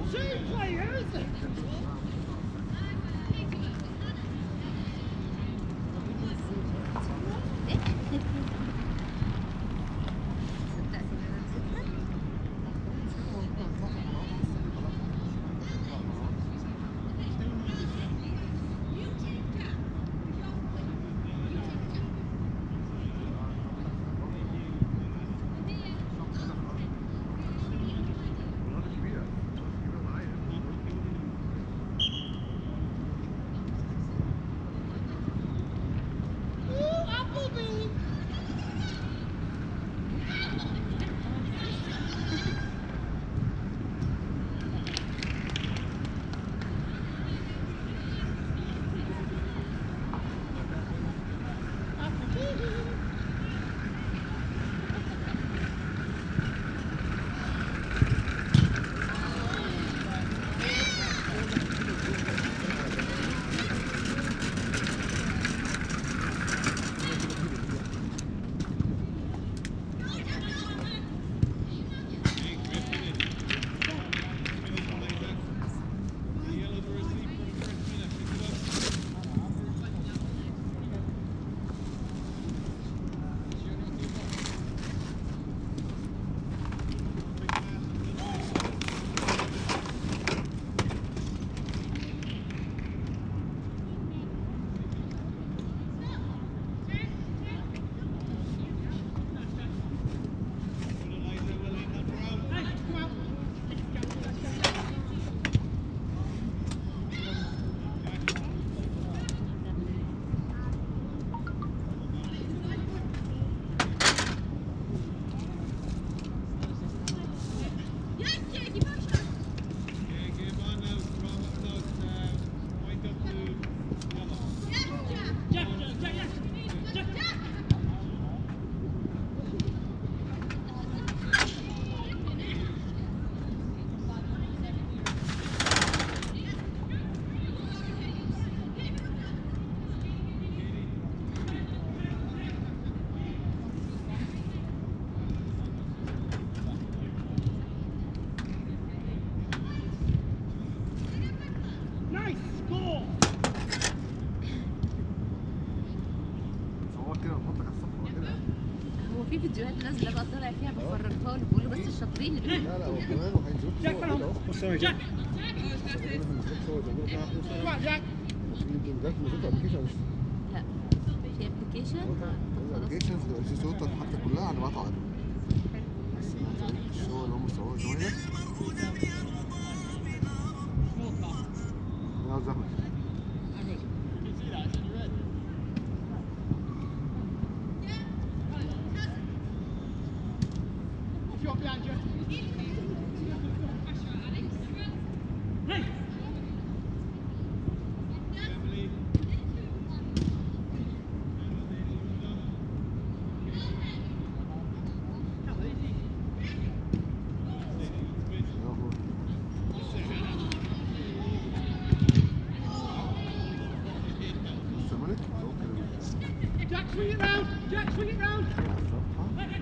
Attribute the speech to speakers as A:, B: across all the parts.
A: two players. Ooh, Applebee. Applebee. Nice score.
B: صور كده ونحطك على الصفحه كده
C: هو في فيديوهات نازله بقى طالع فيها بفرجها له بقول له بس الشاطرين اللي
B: لا لا هو كمان وهينزلوا
A: Jack,
B: صور كده اهو
A: sorry, Jack.
B: صور زي ما بيقولوا كده
A: Come on, Jack.
B: في جات نزلت ابلكيشن
C: لا في ابلكيشن خلاص
B: ابلكيشنز دلوقتي صوتك حتى كلها هنبعتها عليه بس انا عايز اوريك الشغل اللي هم صوروه شويه انا عاوز احمد
A: If you're behind you. Hey.
B: الزمالك ممكن
A: Jack, swing it round. Jack, swing it round.
B: ماشي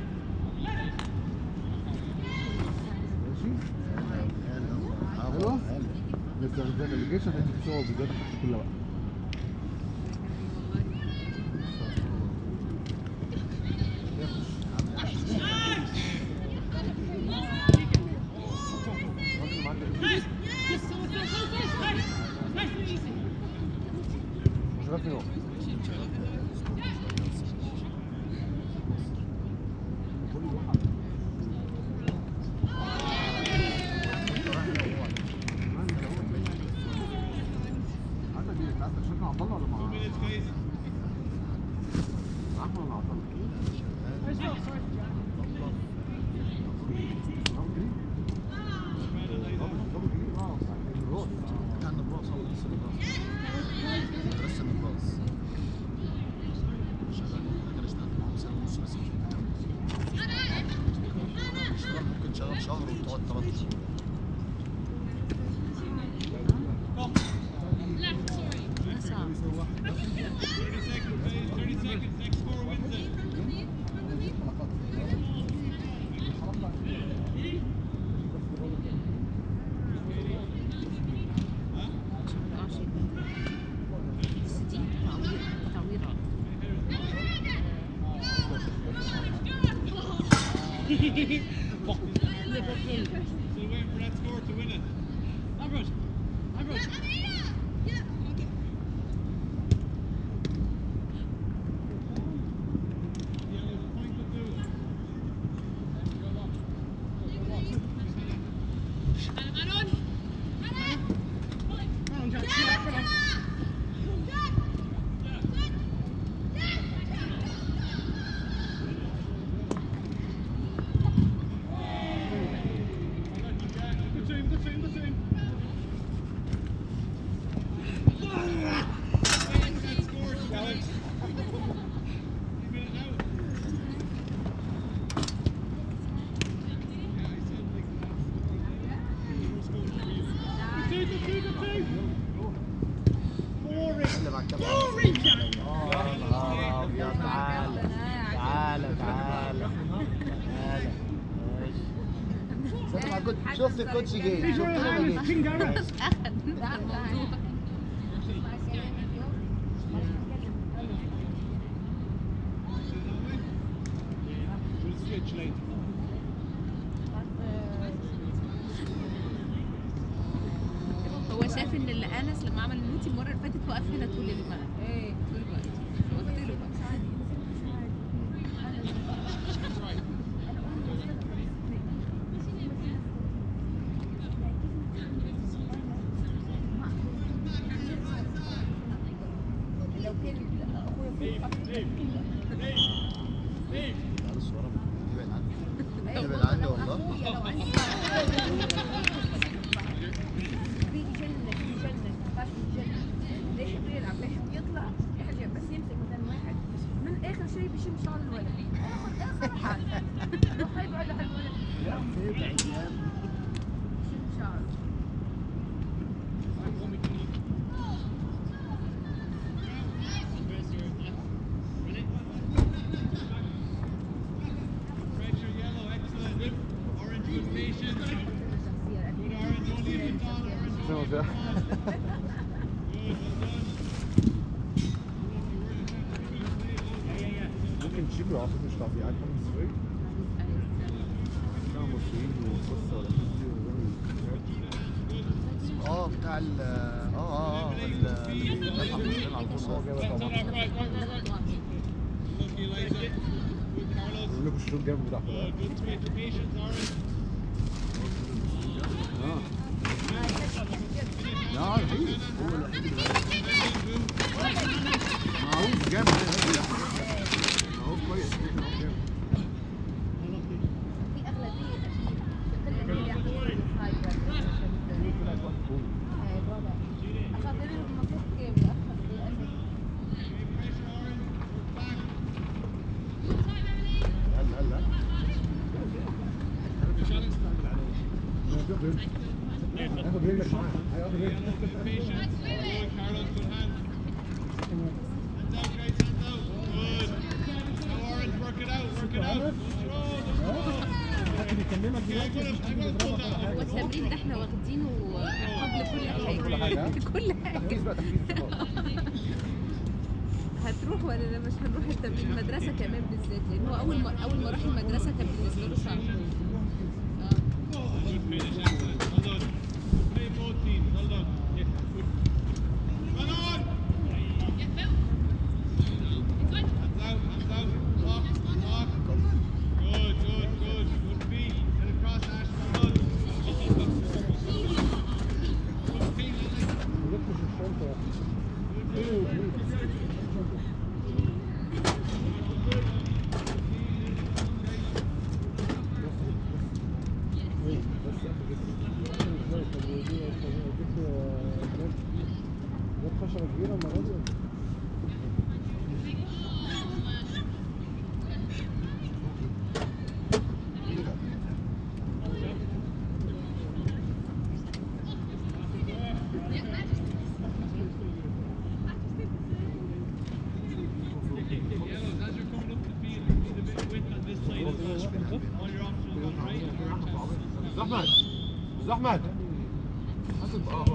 B: حلوه لسه عندك ابلكيشن هينزل فيه صور فيديوهات بتاعتك كلها بقى الراجل معاك ده
A: Hey. Just so so so so. Hey. Nice and easy.
B: شغال فين هو؟ عندك ايه؟ انت عندك شركة عبد الله ولا مع معاك ولا مع عبد الله؟
A: Where's Will? Sorry for Jack.
B: دبل جرين؟ دبل جرين اه الروس
D: كان الراس هو لسه الراس لسه الراس شغال كان اشتغلت معاهم سنه ونص بس مش اشتغل ممكن شغال شهر وتقعد ثلاث شهور
C: ده صعب ليفربول
D: Still waiting for that score to win it. Ambrose. Ambrose. Yeah, there's a point to do. Good team, good team, good team. Waiting for that score to win it. You win it now. Yeah, I said like the last score. First goal for you. Good team, good team, good team. Boring.
B: اللي بعد كده
D: Boring, Jack.
B: اه نهار ابيض تعالى تعالى تعالى تعالى ماشي سامع كنت شفت الكوتش جاي شفت لما جه
D: King Garrett.
C: اخد على الموضوع
D: We'll switch later.
C: هو شاف ان اللي انس لما عمل النوتي المره اللي فاتت وقف هنا طول الوقت ايه طول الوقت قلت له بقى
B: تعالى الصورة ابعد عني ابعد عني والله
E: في جنة في جنة فاش في جنة ليش بيلعب ليش بيطلع يحجب بس يمسك مثلا واحد من اخر شيء بيشم شعر الولد اخذ اخر حاجة روح يقعد على الولد
B: ابعد يا ابني.
E: يشم شعره
D: Pressure yellow, excellent. Orange with patience. Good orange, only if it's on orange.
B: شو ده؟ ممكن تجيبوا عاطف مش تعرفي قاعد خمس دقايق لا مصريين وقصة ولا اه بتاع ال اه اه اه ال- اللي بيدافع عن المسلمين على طول هو جايبها طبعا
D: Right, right, right, right, right. Lucky Eliza. Good Carlos.
B: بيقول لكم الشوط جامد بتاع
D: Good, good switch of patience, orange.
B: اه لا رهيب هو الوحيد اللي معروف جامد معروف كويس معروف جامد
E: في اغلبية في القلة اللي هاي عشان المفروض كيف
B: هلا هلا هاخد رجلك معاه هياخد رجلك
D: Patience. Good, Carlos. Good hand. Hands out, guys. Hands out. Good. Now orange, work it out. Work it out.
F: حد بيكلمك دلوقتي مفيش حد بيضربك ولا حاجه
C: والتمرين ده احنا واخدينه قبل كل حاجه
B: كل حاجة.
C: كل
B: تحفيز
C: حاجه
B: بقى تحفيز خلاص.
C: هتروح ولا لا مش هنروح التمرين المدرسه كمان بالذات لان هو اول ما اول ما راح المدرسه كان بالنسبه له صعب اه
D: Good finish. Excellent. Well done. Play both teams. Well done. Yeah, good. Well on. Hands out. Hands out. Lock. Lock. Good, good, good. Good feet. Get across, Ash. Well done. Good feet.
F: ما جبتش الشنطه خشبة كبيرة المرة دي
D: Yellows, as you're coming up the field, you need a bit of width on this side as well. All your options on the right and your chest.
B: احمد استاذ احمد حاسب اه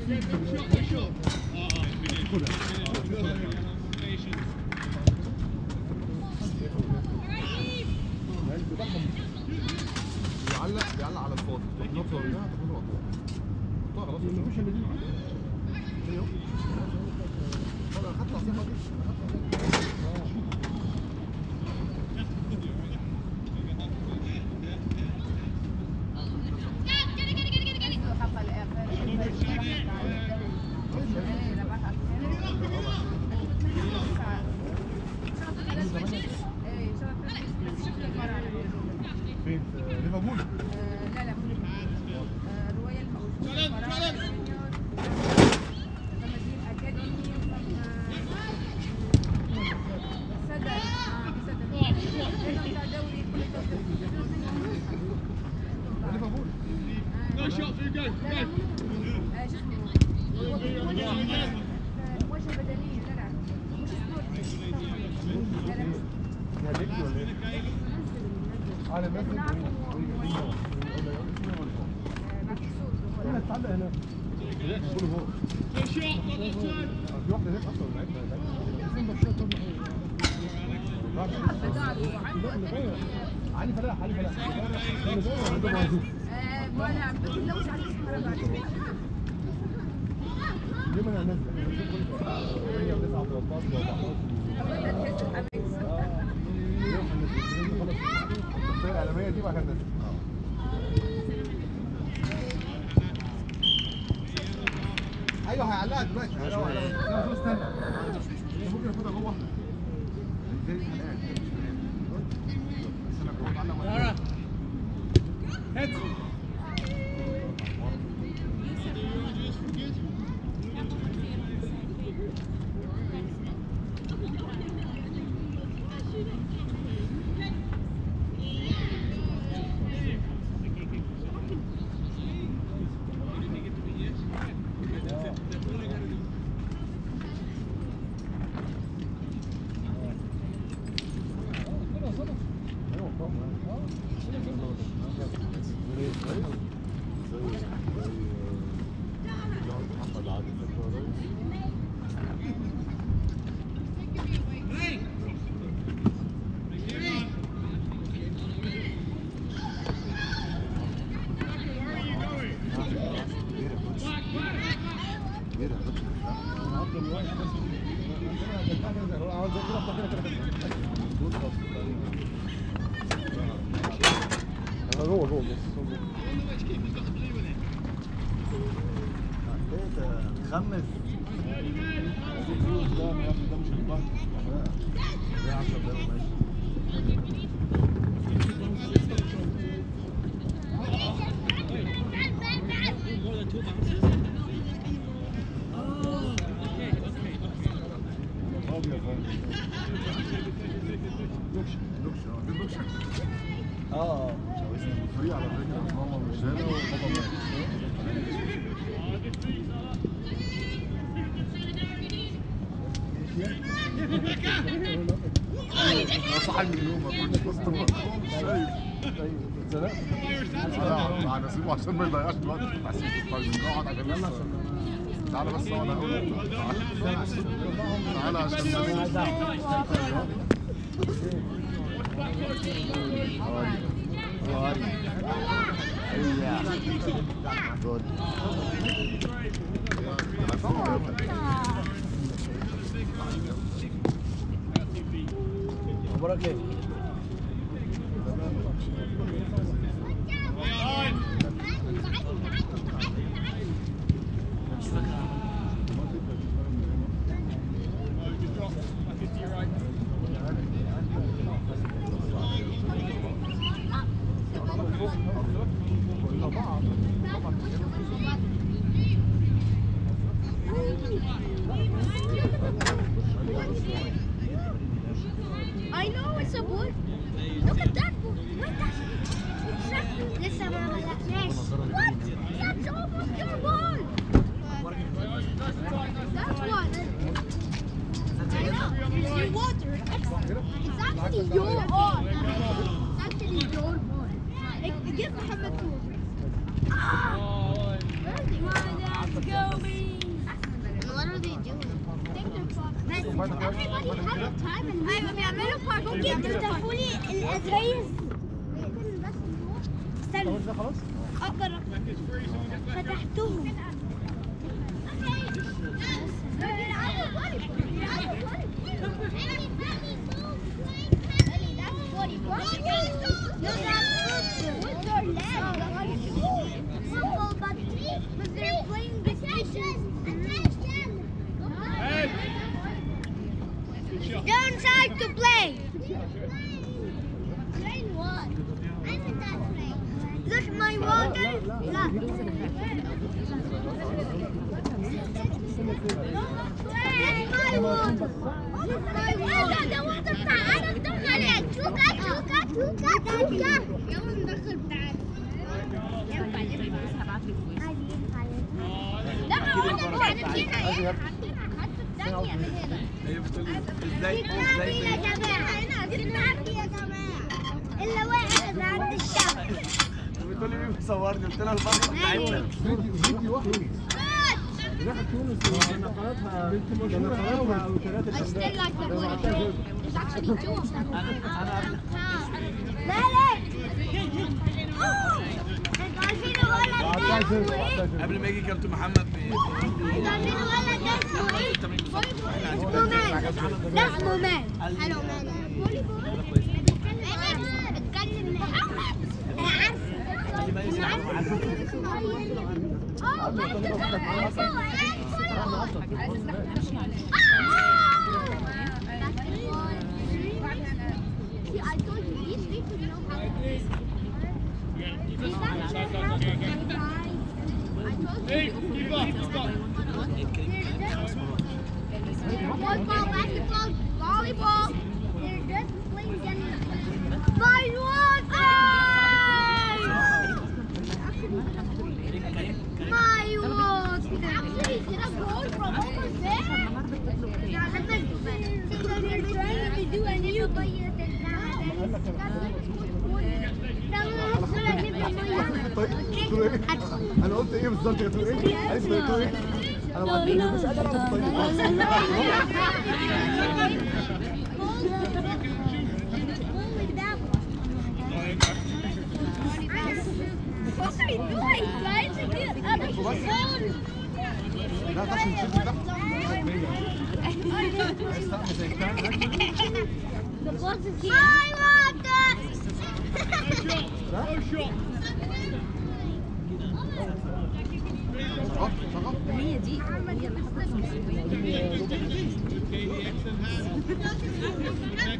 B: بيعلق بيعلق على الفاضي تروح نطلع منها تاخد مقطوع مقطوع خلاص
F: مش اللي دي
B: ايوه انا اخدت العصير دي
E: حق الاخر
B: فين؟ في ليفربول
E: لا لا مو رويال اكاديمي صدر صدر بتاع دوري كل
B: ليفربول
D: No shots, you go.
E: لا لا
D: Go.
E: مو آه، شو اسمه وجه وجه بدنيه لا لا مش سبورت لا لا مش
F: يا ليكي ولا ايه؟ على
E: لكن
F: ماشي
E: عارفه ما في صوت
F: هنا اتعلق هنا
B: هناك كله فوق
D: No shot, not this time.
F: في واحده هناك اصلا لعبنا فين برشلونه طب علي فلاح علي فلاح عنده معزوف
E: آه، ما انا عم بتلوش على اسمها بعد
F: ليه ما انا نازل 8 9 13 14
E: تحس الحماس
F: الشخصيه الاعلاميه دي بقى كانت نازله
B: ايوه هيعلقها دلوقتي
F: لا لا استنى
B: ممكن ياخدها جوه ازاي حلقان بس انا كنت بتعلم
D: Lara. Head.
F: ايوه طبعا
B: محمد عادل فاكر يا ريس؟ كبيرة يا كوتش. كبيرة يا كوتش.
F: انا جوه جوه بص
B: خمس
F: ده ده مش البحر
B: ده 10 دقايق ماشي
F: ابيض
B: لوكشن لوكشن اه دي لوكشن اه اسمه فري على فكره ماما مش هنا وبابا مات انا صاحي من النوم ما كنتش وسط مش شايف
F: اتزنقت
B: انا انا اسيبه عشان ما يضيعش الوقت كنت عايز نقعد عشان لسه تعالى بس اقعد اقول تعالى عشان
F: اخبارك ايه؟
G: I know it's a bull. Look at that bull. Wait, that's exactly. لسه ما ملكناش. What? That's almost your ball. That's what. I know. It's your water. It's actually your ball. It's actually your ball. Give Muhammad two. Ah! Where's the What are they doing? Everybody has a time and أيوة بيعملوا بارك ممكن تفتحوا لي الأزايز استنوا
F: ده خلاص
G: أقرأ فتحتهم
D: Hey! Good shot.
G: Don't try to play. Train what? I'm in that train. Look, my water. That's my water. That's my water. ده water بتاع أنا ندخل عليك. توكا توكا توكا توكا. يلا ندخل بتاعك.
C: ينفع ليه بس هبعت لك فويس
G: لا هو انا مش عارف هنا هات الثانية من هنا
B: هي بتقول ازاي
G: ازاي
B: ازاي
G: يا جماعة هنا تتعبي يا جماعة اللي واقف عند الشعب
B: بتقول لي مين بيصورني قلت لها البطل بتاعتنا
F: فيديو فيديو واحد راحت تونس انا قناتها بنت مشهوره وكالات
G: اشتري لك
F: الشمال بعتها
G: It's actually two of them. مالك؟ انتوا عارفين الولد ده
F: بعتها
G: اسمه
F: زر
G: ايه؟
F: بعتها زر
B: قبل ما يجي كابتن محمد بي-
G: انتوا عارفين الولد ده اسمه ايه؟ اسمه مان ده اسمه مان حلو مان فولي بول بتكلم محمد انا عارفه انا عارفه اه بس See, I told you, these people know how to play. See, that's just how to play, guys. I told
D: Hey,
G: you.
D: keep up, keep up.
G: Football, basketball, volleyball. They're just playing tennis. My water! My water! Actually, is it a goal from over there? They're trying to do a new
F: طيب قلت له ايه؟ انا قلت ايه بالظبط قلت له ايه؟ عايز قلت له ايه؟ انا ما عنديش مش قادر اعرف
G: What are you doing, guys? To get out of the zone.
F: لا تحت نشوف تحت استنى زي بتاع
G: The boss is here. I want that.
D: No shot.
F: شغال شغال
C: هي دي هي اللي حصلت في السويد
D: Okay, excellent hand.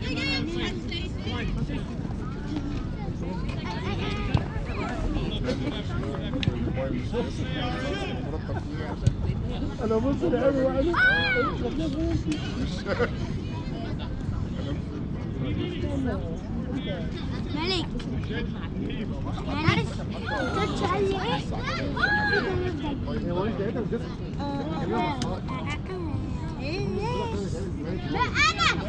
F: انا بص لعيني واحد
G: ملك عارف تاتش قال لي ايه؟
F: هي وليد لقيتها في جسمك
G: لا انا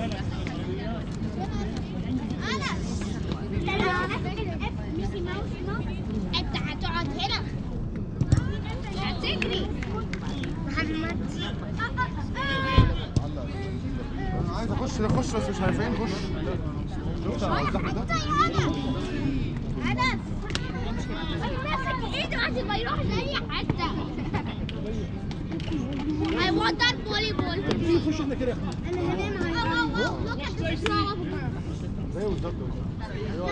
G: انا ميكي ماوس انت هتقعد هنا هتجري محمد
F: انا عايز اخش اخش بس مش عارفين نخش شفت الزحمه ده؟
G: انا ماسك ايده عشان ما يروحش اي حته I want that volleyball to be.
F: خش احنا كده يا اخي
G: انا هنام على look at the straw of her.
F: ايوه بالظبط
G: No,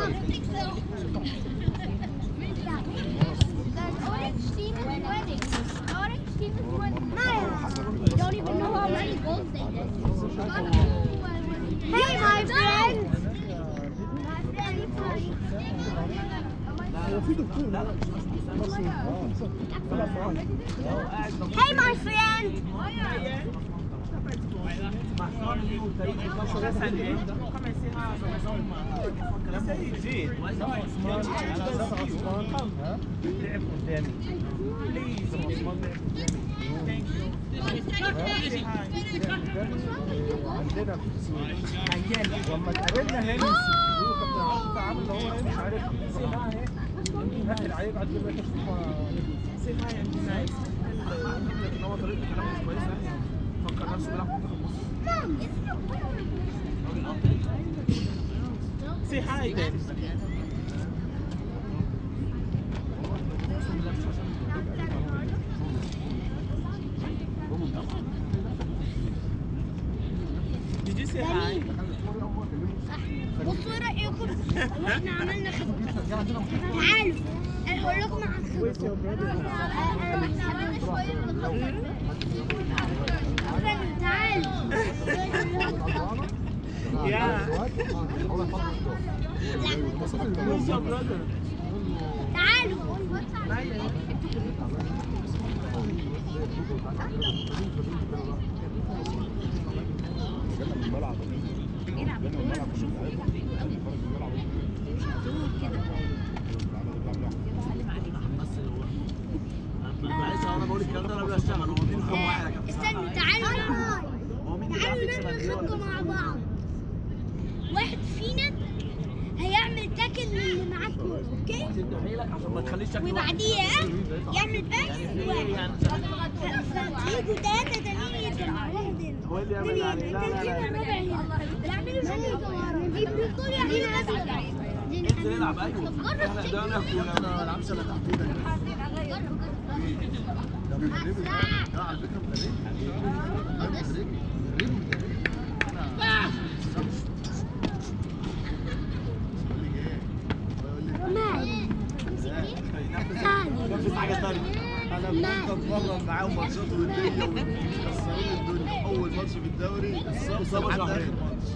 G: There's orange team is winning. Orange team is winning. You don't even know how many goals they did. Hey, my friend.
F: هو في دكتور لا
G: Hey, my friend.
F: عندنا في السويد لما اتقابلنا هنا بيقولوا كابتن عارف عامل اللي هو ايه مش عارف داخل عليه بعد كده تشوف لكن هو طريقه كلامه مش كويسه يعني فكر نفسه بيلعب في منتخب مصر
A: Say hi then. Did you say hi?
G: بصوا ايه رايكم لو احنا عملنا خطه تعالوا انا هقول لكم عن خطه احنا عملنا شويه من الخطه مثلا تعالوا
A: Yeah. Who's your brother?
G: تعالوا
C: يلعب كوره وشوفوا يلعب حلو قوي مش هتقول كده سلم عليك
F: معلش انا بقول الكلام ده انا بشتغل هو مين رقم واحد يا كابتن
G: استنوا تعالوا نعمل
F: هو مين
G: تعالوا نعمل خطة مع بعض واحد فينا هيعمل تاكل للي معاه الكورة اوكي
F: تدي حيلك عشان ما تخليش شكله
G: وبعديها يعمل باس واحد فتيجوا ثلاثة تانيين يتجمعوا واحد هنا
F: هو اللي يعمل عليه لا لا لا
G: الرابع هنا بنعمله شوية بيفضلوا يعملوا نفس
F: انزل العب ايوه احنا ده انا ما العبش الا تحت ايدك
B: ده بيدربه ده على فكره مدرب مدرب مدرب
F: نفس حاجه ثانيه انا كنت اتمرن معاهم ماتشات وديه ومكسرين الدنيا اول ماتش في الدوري اصابه شهرين